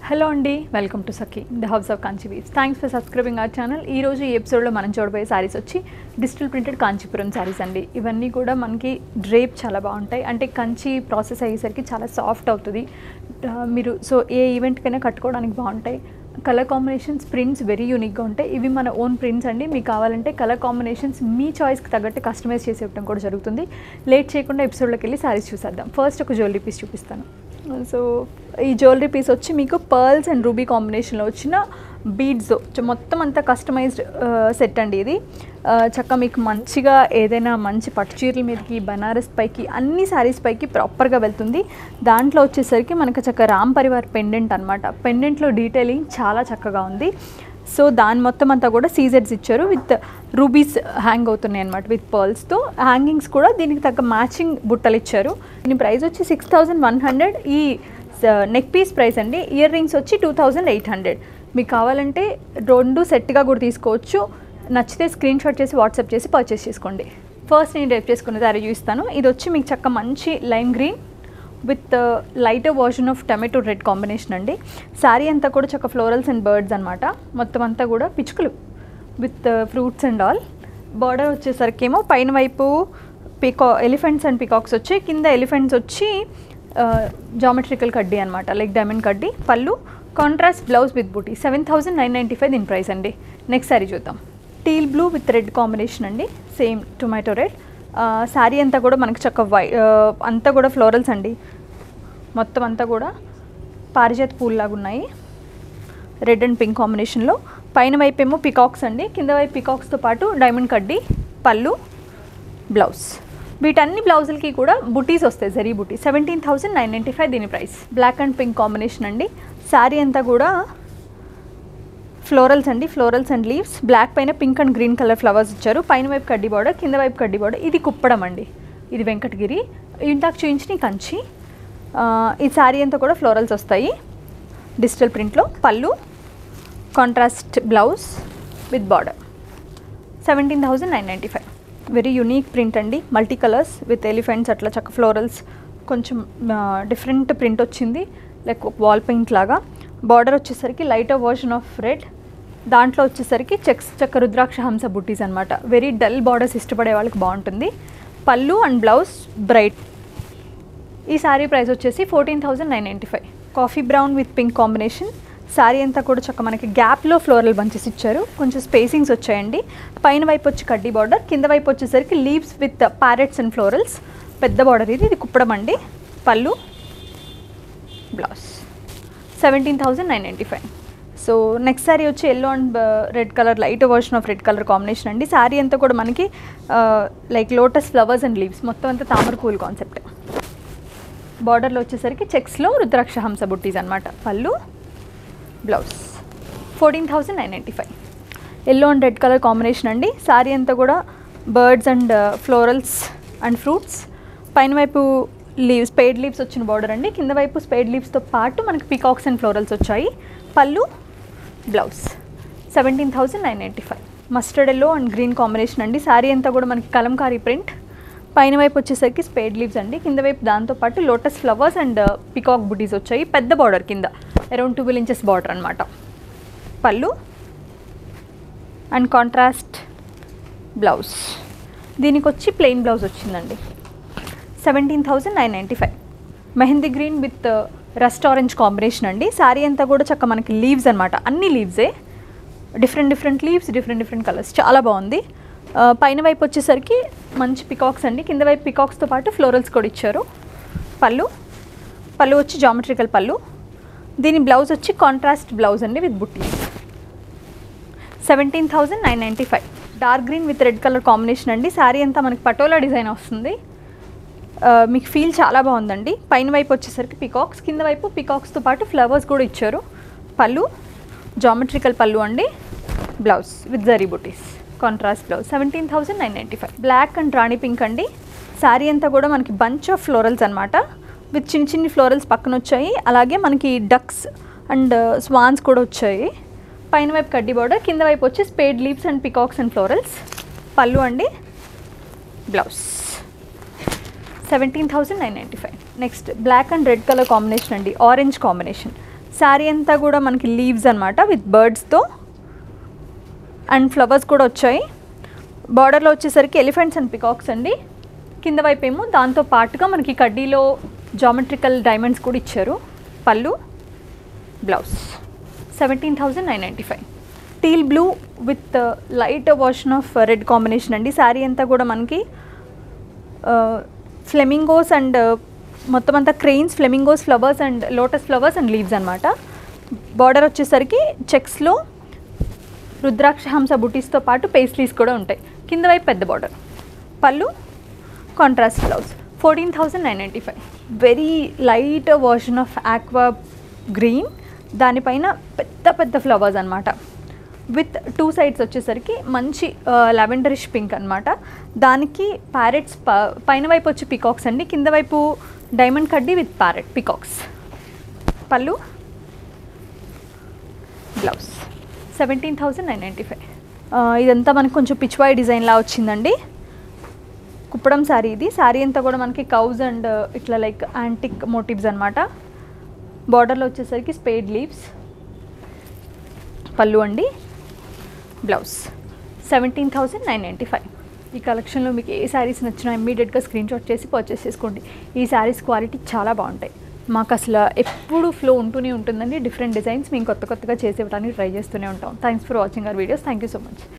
hello అండి welcome to Sakhi the house of Kanchi weaves thanks for subscribing our channel ఈ రోజు ఈ ఎపిసోడ్లో మనం చూడబోయే శారీస్ వచ్చి డిజిటల్ ప్రింటెడ్ కాంచీపురం శారీస్ అండి ఇవన్నీ కూడా మనకి డ్రేప్ చాలా బాగుంటాయి అంటే కంచి ప్రాసెస్ అయ్యేసరికి చాలా సాఫ్ట్ అవుతుంది ఆ, మీరు సో ఏ ఈవెంట్కైనా కట్టుకోవడానికి బాగుంటాయి కలర్ కాంబినేషన్స్ ప్రింట్స్ వెరీ యూనిక్గా ఉంటాయి ఇవి మన ఓన్ ప్రింట్స్ అండి మీకు కావాలంటే కలర్ కాంబినేషన్స్ మీ చాయిస్కి తగ్గట్టు కస్టమైజ్ చేసి ఇవ్వడం కూడా జరుగుతుంది లేట్ చేయకుండా ఎపిసోడ్లోకి వెళ్ళి శారీస్ చూసేద్దాం ఫస్ట్ ఒక జ్యువెలరీ పీస్ చూపిస్తాను సో ఈ జ్యువెలరీ పీస్ వచ్చి మీకు పర్ల్స్ అండ్ రూబీ కాంబినేషన్లో వచ్చిన బీడ్స్ మొత్తం అంతా కస్టమైజ్డ్ సెట్ అండి ఇది ఆ, చక్కగా మీకు మంచిగా ఏదైనా మంచి పట్టు చీరల మీదకి బనారస్ పైకి అన్ని శారీస్ పైకి ప్రాపర్గా వెళ్తుంది దాంట్లో వచ్చేసరికి మనకు చక్కగా రామ్ పరివార్ పెండెంట్ అనమాట పెండెంట్లో డీటెయిలింగ్ చాలా చక్కగా ఉంది సో దాని మొత్తం అంతా కూడా సీజెడ్స్ ఇచ్చారు విత్ రూబీస్ హ్యాంగ్ అవుతున్నాయి అనమాట విత్ పర్ల్స్తో హ్యాంగింగ్స్ కూడా దీనికి తగ్గ మ్యాచింగ్ బుట్టలు ఇచ్చారు దీని ప్రైస్ వచ్చి సిక్స్ థౌజండ్ వన్ హండ్రెడ్ ఈ నెక్ పీస్ ప్రైస్ అండి ఇయర్ రింగ్స్ వచ్చి టూ థౌజండ్ ఎయిట్ హండ్రెడ్ మీకు కావాలంటే రెండు సెట్గా కూడా తీసుకోవచ్చు నచ్చితే స్క్రీన్ షాట్ చేసి వాట్సాప్ చేసి పర్చేస్ చేసుకోండి ఫస్ట్ నేను రేపు చేసుకున్నది అది చూపిస్తాను ఇది వచ్చి మీకు చక్క మంచి lime green with lighter version of tomato red combination అండి శారీ అంతా కూడా చక్క ఫ్లోరల్స్ అండ్ బర్డ్స్ అనమాట మొత్తం అంతా కూడా పిచ్చుకలు with fruits and all border వచ్చేసరికి ఏమో పైన వైపు పికా ఎలిఫెంట్స్ అండ్ పికాక్స్ వచ్చి కింద ఎలిఫెంట్స్ వచ్చి జామెట్రికల్ కడ్డీ అనమాట లైక్ డైమండ్ కడ్డీ పళ్ళు contrast blouse with buti seven thousand nine ninety five దీని ప్రైస్ అండి నెక్స్ట్ శారీ చూద్దాం teal blue with red combination అండి సేమ్ టొమాటో రెడ్ శారీ అంతా కూడా మనకి చక్క వై అంతా కూడా ఫ్లోరల్స్ అండి మొత్తం అంతా కూడా పారిజాత పూల్లాగా ఉన్నాయి రెడ్ అండ్ పింక్ కాంబినేషన్లో పైన వైపు ఏమో పికాక్స్ అండి కింద వైపు పికాక్స్తో పాటు డైమండ్ కడ్డీ పళ్ళు బ్లౌజ్ వీటన్ని బ్లౌజులకి కూడా బుటీస్ వస్తాయి zari buti seventeen thousand nine ninety five దీని price black and pink combination అండి శారీ అంతా కూడా ఫ్లోరల్స్ అండి ఫ్లోరల్స్ అండ్ లీవ్స్ బ్లాక్ పైన pink and green colour flowers ఇచ్చారు పైన వైపు కడ్డీ బార్డర్ కింద వైపు కడ్డీ బార్డర్ ఇది కుప్పడం అండి ఇది వెంకటగిరి ఇందాక చూపించిన ఈ కంచి ఆ, ఈ శారీ అంతా కూడా ఫ్లోరల్స్ వస్తాయి డిజిటల్ ప్రింట్లో పళ్ళు contrast blouse with border seventeen thousand nine ninety five very unique print అండి మల్టీ కలర్స్ విత్ ఎలిఫెంట్స్ అట్లా చక్క ఫ్లోరల్స్ కొంచెం డిఫరెంట్ ప్రింట్ వచ్చింది లైక్ వాల్ పెయింట్ లాగా బార్డర్ వచ్చేసరికి లైటర్ వర్షన్ ఆఫ్ రెడ్ దాంట్లో వచ్చేసరికి చెక్స్ చక్క రుద్రాక్ష హంస బుట్టీస్ అనమాట వెరీ డల్ బార్డర్స్ ఇష్టపడే వాళ్ళకి బాగుంటుంది పళ్ళు అండ్ బ్లౌజ్ బ్రైట్ ఈ శారీ ప్రైస్ వచ్చేసి fourteen thousand nine ninety five coffee brown with pink combination sari అంతా కూడా చక్క మనకి గ్యాప్లో ఫ్లోరల్ బంచెస్ ఇచ్చారు కొంచెం స్పేసింగ్స్ వచ్చాయండి పైన వైపు వచ్చి కడ్డీ బార్డర్ కింద వైపు వచ్చేసరికి leaves with parrots and florals పెద్ద బార్డర్ ఇది ఇది కుప్పడం అండి పళ్ళు blouse seventeen thousand nine ninety five so next sari వచ్చి yellow and red colour light version of red colour combination అండి శారీ అంతా కూడా మనకి like lotus flowers and leaves మొత్తం అంతా తామర పూల్ కాన్సెప్ట్ బార్డర్లో వచ్చేసరికి చెక్స్లో రుద్రాక్ష హంస బుట్టీస్ అనమాట పళ్ళు blouse fourteen thousand nine ninety five yellow and red colour combination అండి శారీ అంతా కూడా birds and florals and fruits పైన వైపు లీవ్స్ స్పేడ్ లీవ్స్ వచ్చిన బార్డర్ అండి కింద వైపు స్పేడ్ లీవ్స్తో పాటు మనకి పికాక్స్ అండ్ ఫ్లోరల్స్ వచ్చాయి పళ్ళు blouse seventeen thousand nine ninety five mustard yellow and green combination అండి శారీ అంతా కూడా మనకి కలంకారీ ప్రింట్ పైన వైపు వచ్చేసరికి స్పేడ్ లీవ్స్ అండి కింద వైపు దాంతోపాటు లోటస్ ఫ్లవర్స్ అండ్ పికాక్ బుటీస్ వచ్చాయి పెద్ద బార్డర్ కింద అరౌండ్ ట్వెల్వ్ ఇంచెస్ బార్డర్ అనమాట పళ్ళు అండ్ కాంట్రాస్ట్ బ్లౌజ్ దీనికి వచ్చి ప్లెయిన్ బ్లౌజ్ వచ్చిందండి seventeen thousand nine ninety five mehndi green with rust orange combination అండి శారీ అంతా కూడా చక్క మనకి లీవ్స్ అనమాట అన్ని లీవ్సే different different leaves different different colours చాలా బాగుంది ఆ, పైన వైపు వచ్చేసరికి మంచి పికాక్స్ అండి కింద వైపు పికాక్స్తో పాటు ఫ్లోరల్స్ కూడా ఇచ్చారు పళ్ళు పళ్ళు వచ్చి జామెట్రికల్ పళ్ళు దీని బ్లౌజ్ వచ్చి కాంట్రాస్ట్ బ్లౌజ్ అండి with butis seventeen thousand nine ninety five dark green with red colour combination అండి శారీ అంతా మనకి పటోలా డిజైన్ వస్తుంది ఆ, మీకు ఫీల్ చాలా బాగుందండి పైన వైపు వచ్చేసరికి పికాక్స్ కింద వైపు పికాక్స్తో పాటు ఫ్లవర్స్ కూడా ఇచ్చారు పళ్ళు జామెట్రికల్ పళ్ళు అండి blouse with zari butis contrast blouse seventeen thousand nine ninety five black and rani pink అండి శారీ అంతా కూడా మనకి బంచ్ ఆఫ్ ఫ్లోరల్స్ అనమాట విత్ చిన్న చిన్ని ఫ్లోరల్స్ పక్కన వచ్చాయి అలాగే మనకి డక్స్ అండ్ స్వాన్స్ కూడా వచ్చాయి పైన వైపు కడ్డీ బార్డర్ కింద వైపు వచ్చి spade leaves and peacocks and florals పళ్ళు అండి blouse seventeen thousand nine ninety five next black and red colour combination అండి ఆరెంజ్ కాంబినేషన్ శారీ అంతా కూడా మనకి లీవ్స్ అనమాట విత్ బర్డ్స్తో అండ్ ఫ్లవర్స్ కూడా వచ్చాయి బార్డర్లో వచ్చేసరికి ఎలిఫెంట్స్ అండ్ పికాక్స్ అండి కింద వైపు ఏమో దాంతో పాటుగా మనకి కడ్డీలో జామెట్రికల్ డైమండ్స్ కూడా ఇచ్చారు పళ్ళు blouse seventeen thousand nine ninety five teal blue with light version of red combination అండి శారీ అంతా కూడా మనకి ఫ్లెమింగోస్ అండ్ మొత్తం అంతా cranes flamingos flowers and lotus flowers and leaves అనమాట బార్డర్ వచ్చేసరికి చెక్స్లో రుద్రాక్ష హంస బుటీస్తో పాటు పేస్లీస్ కూడా ఉంటాయి కింద వైపు పెద్ద బార్డర్ పళ్ళు contrast blouse fourteen thousand nine ninety five very light version of aqua green దానిపైన పెద్ద పెద్ద ఫ్లవర్స్ అనమాట విత్ టూ సైడ్స్ వచ్చేసరికి మంచి లెవెండరిష్ పింక్ అనమాట దానికి ప్యారెట్స్ పైన వైపు వచ్చి పికాక్స్ అండి కింద వైపు డైమండ్ కడ్డీ విత్ ప్యారెట్ పికాక్స్ పళ్ళు blouse seventeen thousand nine ninety five ఇదంతా మనకి కొంచెం పిచ్వాయి డిజైన్లా వచ్చిందండి కుప్పడం శారీ ఇది శారీ అంతా కూడా మనకి కౌజ్ అండ్ ఇట్లా లైక్ యాంటిక్ మోటివ్స్ అనమాట బార్డర్లో వచ్చేసరికి స్పేడ్ లీవ్స్ పళ్ళు అండి blouse seventeen thousand nine ninety five ఈ కలెక్షన్లో మీకు ఏ శారీస్ నచ్చినా ఇమ్మీడియట్గా స్క్రీన్ షాట్ చేసి పర్చేస్ చేసుకోండి ఈ శారీస్ క్వాలిటీ చాలా బాగుంటాయి మాకు అసలు ఎప్పుడు ఫ్లో ఉంటూనే ఉంటుందండి డిఫరెంట్ డిజైన్స్ మేము కొత్త కొత్తగా చేసి ఇవ్వడానికి ట్రై చేస్తూనే ఉంటాం thanks for watching our videos thank you so much